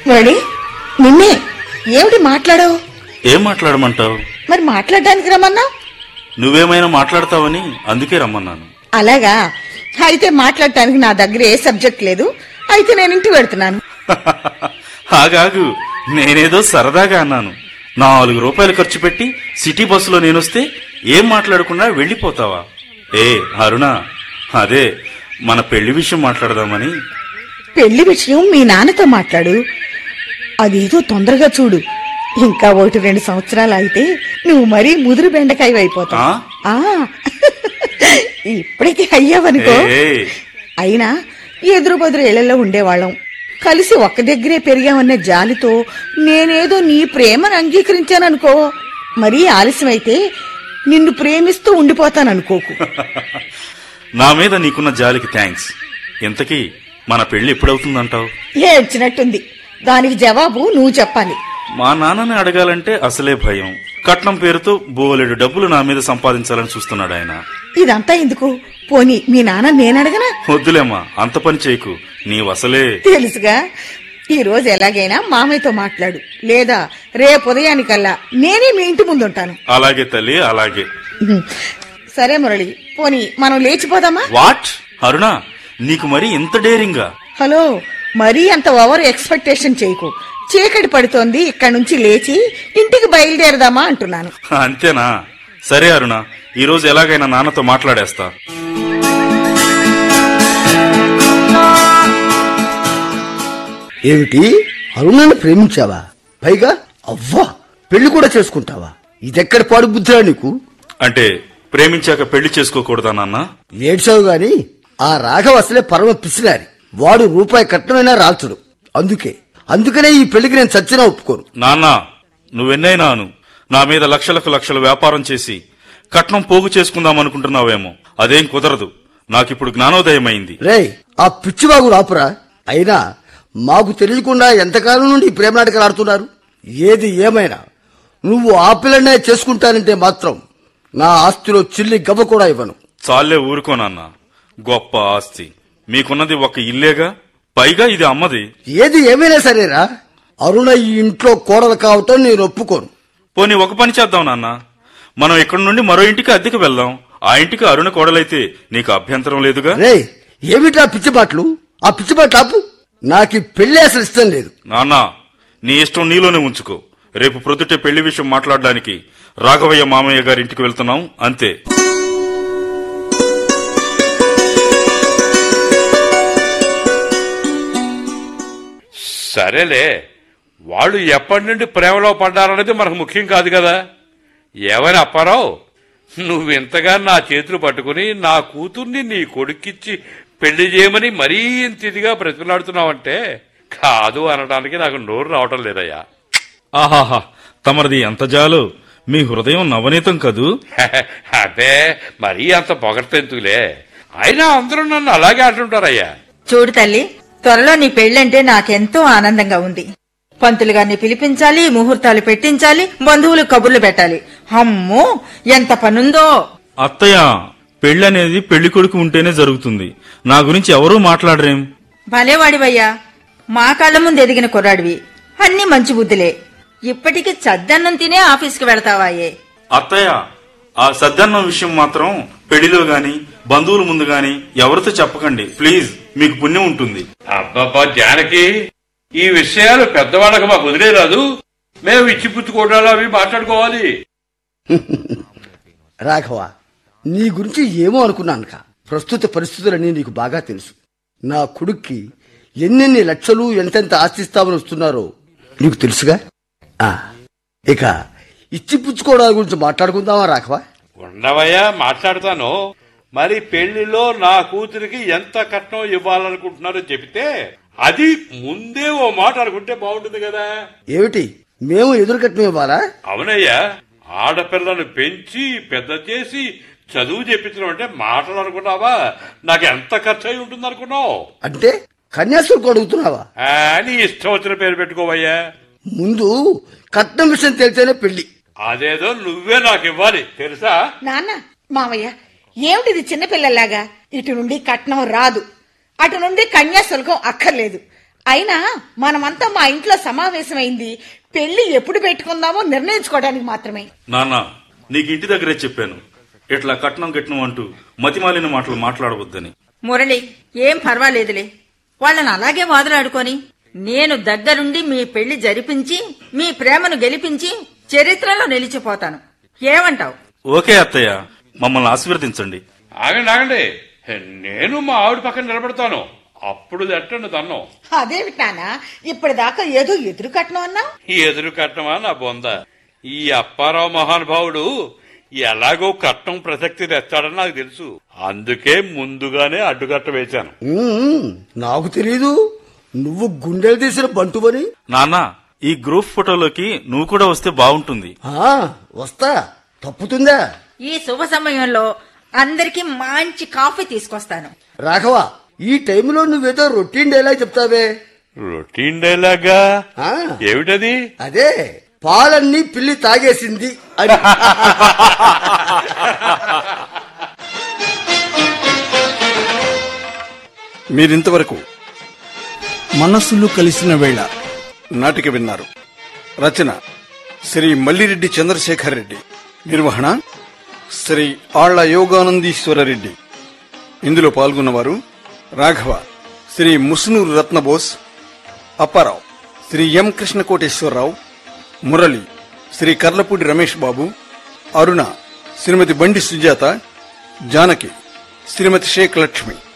మురళి నిన్నే ఏమిటి మాట్లాడావు ఏం మాట్లాడమంటావు మరి మాట్లాడడానికి రమ్మన్నా నువ్వేమైనా మాట్లాడతావని అందుకే రమ్మన్నాను అలాగా అయితే మాట్లాడటానికి నా దగ్గర ఏ సబ్జెక్ట్ లేదు అయితే నేను ఇంటికి వెళ్తున్నాను ఆగాగు నేనేదో సరదాగా అన్నాను నాలుగు రూపాయలు ఖర్చు పెట్టి సిటీ బస్సులో నేనొస్తే ఏం మాట్లాడకుండా వెళ్ళిపోతావా ఏ అరుణ అదే మన పెళ్లి విషయం మాట్లాడదామని పెళ్లి విషయం మీ నాన్నతో మాట్లాడు అదేదో తొందరగా చూడు ఇంకా ఒకటి రెండు సంవత్సరాలు అయితే నువ్వు మరీ ముదురు బెండకాయ అయిపోతావు ఆ ఇప్పటికీ అయ్యావనుకో ఏ అయినా ఎదురు బదురు ఇళ్లలో ఉండేవాళ్ళం కలిసి ఒక్క దగ్గరే పెరిగామన్న జాలితో నేనేదో నీ ప్రేమను అంగీకరించాననుకో మరీ ఆలస్యమైతే నిన్ను ప్రేమిస్తూ ఉండిపోతాననుకోకు నా మీద నీకున్న జాలికి థ్యాంక్స్ ఇంతకీ మన పెళ్లి ఎప్పుడవుతుందంటావు ఏడ్చినట్టుంది దానికి జవాబు నువ్వు చెప్పాలి మా నాన్నని అడగాలంటే అసలే భయం కట్నం పేరుతో బోలెడు డబ్బులు నా మీద సంపాదించాలని చూస్తున్నాడు ఆయన ఇదంతా ఎందుకు పోనీ మీ నాన్న నేనడగనా వద్దులేమ్మా అంత పని చేయకు నీవసలే తెలుసుగా ఈ రోజు ఎలాగైనా మామయ్యతో మాట్లాడు లేదా రేపు ఉదయానికల్లా నేనే మీ ఇంటి ముందుంటాను అలాగే తల్లి అలాగే ఉహుం. సరే మురళి పోనీ మనం లేచిపోదామా వాట్ అరుణ నీకు మరి ఇంత డేరింగా హలో మరీ అంత ఓవర్ ఎక్స్పెక్టేషన్ చేయకు చీకటి పడుతోంది ఇక్కడ నుంచి లేచి ఇంటికి బయలుదేరదామా అంటున్నాను అంతేనా సరే అరుణ ఈ రోజు ఎలాగైనా నాన్నతో మాట్లాడేస్తా ఏమిటి అరుణను ప్రేమించావా పైగా అవ్వా పెళ్లి కూడా చేసుకుంటావా ఇదెక్కడ పాడు బుద్ధిరా నీకు అంటే ప్రేమించాక పెళ్లి చేసుకోకూడదా నాన్న ఏడ్చావు గాని ఆ రాఘవ అసలే పరమ పిసినారి వాడు రూపాయి కట్నమైనా రాల్చడు అందుకే అందుకనే ఈ పెళ్లికి నేను చచ్చినా ఒప్పుకోను నాన్న నువ్వెన్నైనాను నా మీద లక్షలకు లక్షలు వ్యాపారం చేసి కట్నం పోగు చేసుకుందాం అనుకుంటున్నావేమో అదేం కుదరదు నాకిప్పుడు జ్ఞానోదయమైంది రేయ్ ఆ పిచ్చివాగు రాపురా అయినా మాకు తెలియకుండా ఎంతకాలం నుండి ఈ ప్రేమ నాటకాలు ఆడుతున్నారు ఏది ఏమైనా నువ్వు ఆ పిల్లనే చేసుకుంటానంటే మాత్రం నా ఆస్తిలో చిల్లి గవ్వ కూడా ఇవ్వను చాలే ఊరుకో నాన్న గొప్ప ఆస్తి మీకున్నది ఒక ఇల్లేగా పైగా ఇది అమ్మది ఏది ఏమైనా సరేరా అరుణ ఈ ఇంట్లో కోడలు కావటం నేను ఒప్పుకోను పోనీ ఒక పని చేద్దాం నాన్న మనం ఇక్కడి నుండి మరో ఇంటికి అద్దెకి వెళ్దాం ఆ ఇంటికి అరుణ కోడలైతే నీకు అభ్యంతరం లేదుగా రే ఏమిటా పిచ్చి మాటలు ఆ పిచ్చి మాటలు ఆపు నాకు ఈ పెళ్లి అసలు ఇష్టం లేదు నాన్న నీ ఇష్టం నీలోనే ఉంచుకో రేపు ప్రొద్దుటే పెళ్లి విషయం మాట్లాడడానికి రాఘవయ్య మామయ్య గారి ఇంటికి వెళ్తున్నాం అంతే సరేలే వాళ్ళు ఎప్పటి నుండి ప్రేమలో పడ్డారనేది మనకు ముఖ్యం కాదు కదా ఏమని అప్పారావు నువ్వు ఇంతగా నా చేతులు పట్టుకుని నా కూతుర్ని నీ కొడుక్కిచ్చి పెళ్లి చేయమని మరీ ఇంత ఇదిగా బ్రతిమలాడుతున్నావంటే కాదు అనడానికి నాకు నోరు రావటం లేదయ్యా ఆహాహా తమరిది ఎంత జాలు మీ హృదయం నవనీతం కదూ అదే మరీ అంత పొగడ్తెందుకులే అయినా అందరూ నన్ను అలాగే అంటుంటారయ్యా చూడు తల్లి త్వరలో నీ పెళ్ళంటే నాకెంతో ఆనందంగా ఉంది పంతులు గారిని పిలిపించాలి ముహూర్తాలు పెట్టించాలి బంధువులు కబుర్లు పెట్టాలి అమ్మో ఎంత పనుందో అత్తయ్య పెళ్ళనేది పెళ్లి కొడుకు ఉంటేనే జరుగుతుంది నా గురించి ఎవరూ మాట్లాడరేం భలేవాడివయ్యా మా కళ్ళ ముందు ఎదిగిన కుర్రాడివి అన్ని మంచి బుద్ధులే ఇప్పటికి చద్దన్నం తినే ఆఫీస్కి వెళతావాయే అత్తయ్య ఆ సద్దన్నం విషయం మాత్రం పెళ్లిలో గాని బంధువుల ముందు గాని ఎవరితో చెప్పకండి ప్లీజ్ మీకు పుణ్యం ఉంటుంది అబ్బబ్బా జానకి ఈ విషయాలు పెద్దవాళ్ళకి మాకు వదిలేరాదు మేము ఇచ్చిపుచ్చుకోవడాలు అవి మాట్లాడుకోవాలి రాఘవ నీ గురించి ఏమో అనుకున్నాను కా ప్రస్తుత పరిస్థితులన్నీ నీకు బాగా తెలుసు నా కొడుక్కి ఎన్నెన్ని లక్షలు ఎంతెంత ఆస్తిస్తామని వస్తున్నారో నీకు తెలుసుగా ఆ, ఇక ఇచ్చి పుచ్చుకోవడాల గురించి మాట్లాడుకుందామా రాఘవ ఉండవయ్యా మాట్లాడతాను మరి పెళ్లిలో నా కూతురికి ఎంత కట్నం ఇవ్వాలనుకుంటున్నారో చెబితే అది ముందే ఓ మాట అనుకుంటే బాగుంటుంది కదా ఏమిటి మేము ఎదురుకట్నం ఇవ్వాలా అవునయ్యా ఆడపిల్లను పెంచి పెద్ద చేసి చదువు చెప్పించడం అంటే మాటలు అనుకున్నావా నాకు ఎంత ఖర్చు అయి ఉంటుంది అనుకున్నావు అంటే కన్యాశుల్కం అడుగుతున్నావా నీ ఇష్టం వచ్చిన పేరు పెట్టుకోవయ్యా ముందు కట్నం విషయం తెలితేనే పెళ్లి అదేదో నువ్వే నాకు ఇవ్వాలి తెలుసా నాన్న మామయ్య ఏమిటిది చిన్నపిల్లలాగా ఇటు నుండి కట్నం రాదు అటు నుండి కన్యాశుల్కం అక్కర్లేదు అయినా మనమంతా మా ఇంట్లో సమావేశమైంది పెళ్లి ఎప్పుడు పెట్టుకుందామో నిర్ణయించుకోవడానికి మాత్రమే నాన్న నీకు ఇంటి దగ్గరే చెప్పాను ఇట్లా కట్నం గిట్నం అంటూ మతిమాలిన మాటలు మాట్లాడవద్దని మురళి ఏం పర్వాలేదులే వాళ్ళని అలాగే వాదులాడుకొని నేను దగ్గరుండి మీ పెళ్లి జరిపించి మీ ప్రేమను గెలిపించి చరిత్రలో నిలిచిపోతాను ఏమంటావు ఓకే అత్తయ్య మమ్మల్ని ఆశీర్వదించండి ఆగండి ఆగండి నేను మా ఆవిడ పక్కన నిలబడతాను అప్పుడు ఎట్టండి తన్నం అదేమిటి నాన్న ఇప్పటిదాకా ఏదో ఎదురు కట్నం అన్నావు ఈ ఎదురు కట్నమా నా బొంద ఈ అప్పారావు మహానుభావుడు ఎలాగో కట్నం ప్రసక్తి తెస్తాడని నాకు తెలుసు అందుకే ముందుగానే అడ్డుకట్ట వేశాను ఉమ్, నాకు తెలీదు నువ్వు గుండెలు తీసిన బంటువని నాన్న ఈ గ్రూప్ ఫోటోలోకి నువ్వు కూడా వస్తే బాగుంటుంది ఆ, వస్తా తప్పుతుందా ఈ శుభ సమయంలో అందరికీ మంచి కాఫీ తీసుకొస్తాను రాఘవ ఈ టైంలో నువ్వేదో రొటీన్ డైలాగ్ చెప్తావే రొటీన్ డైలాగా ఆ, ఏమిటది అదే పాలన్నీ పిల్లి తాగేసింది అని మీరింతవరకు మనస్సులు కలిసిన వేళ నాటిక విన్నారు రచన శ్రీ మల్లిరెడ్డి చంద్రశేఖర్ రెడ్డి నిర్వహణ శ్రీ ఆళ్ల యోగానందీశ్వర రెడ్డి ఇందులో పాల్గొన్నవారు రాఘవ శ్రీ ముస్నూరు రత్నబోస్ అప్పారావు శ్రీ ఎం కృష్ణకోటేశ్వరరావు మురళి శ్రీ కర్లపూడి రమేష్ బాబు అరుణ శ్రీమతి బండి సుజాత జానకి శ్రీమతి షేక్ లక్ష్మి